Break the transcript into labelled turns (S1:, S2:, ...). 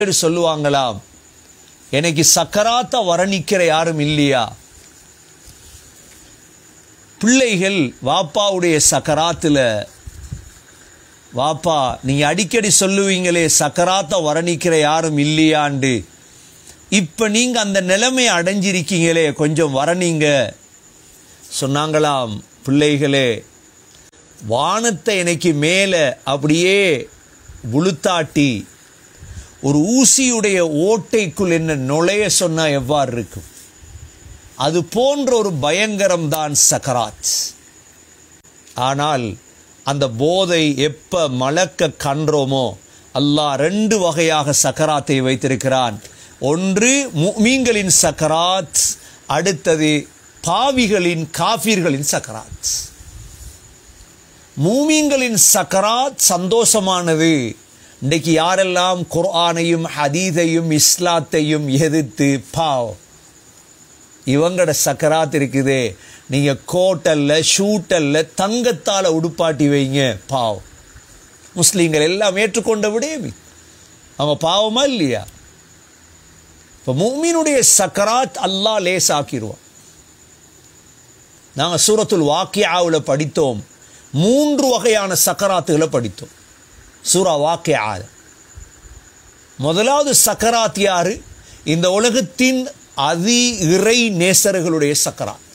S1: பேர் சொல்லுவாங்களாம் எனக்கு சக்கராத்த வரணிக்கிற யாரும் இல்லையா பிள்ளைகள் வாப்பாவுடைய சக்கராத்தில் வாப்பா நீங்க அடிக்கடி சொல்லுவீங்களே சக்கராத்த வரணிக்கிற யாரும் இல்லையாண்டு இப்ப நீங்க அந்த நிலைமையை அடைஞ்சிருக்கீங்களே கொஞ்சம் வரணிங்க சொன்னாங்களாம் பிள்ளைகளே வானத்தை எனக்கு மேலே அப்படியே உளுத்தாட்டி ஒரு ஊசியுடைய ஓட்டைக்குள் என்ன நுழைய சொன்னா எவ்வாறு இருக்கும் அது போன்ற ஒரு பயங்கரம் தான் சக்கராத் ஆனால் அந்த போதை எப்ப மலக்க கன்றோமோ அல்லாஹ் ரெண்டு வகையாக சக்கராத்தை வைத்திருக்கிறான் ஒன்று முமீன்களின் சக்கராத் அடுத்தது பாவிகளின் காஃபிர்களின் சக்கராத் மூமீன்களின் சக்கராத் சந்தோஷமானது இன்றைக்கு யாரெல்லாம் குர்ஆனையும் ஹதீதையும் இஸ்லாத்தையும் எதிர்த்து பாவ் இவங்கட சக்கராத் இருக்குதே நீங்க கோட்டல்ல ஷூட்டல்ல தங்கத்தால உடுப்பாட்டி வைங்க பாவ் முஸ்லீம்கள் எல்லாம் ஏற்றுக்கொண்ட விடேமி அவங்க பாவமா இல்லையா இப்போ மூமினுடைய சக்கராத் அல்லாஹ் லேசாக்கிடுவான் நாங்கள் சூரத்துல் வாக்கியாவில் படித்தோம் மூன்று வகையான சக்கராத்துகளை படித்தோம் சூரா வாக்கியா முதலாவது சக்கராத் யாரு இந்த உலகத்தின் அதி இறை நேசர்களுடைய சக்கராத்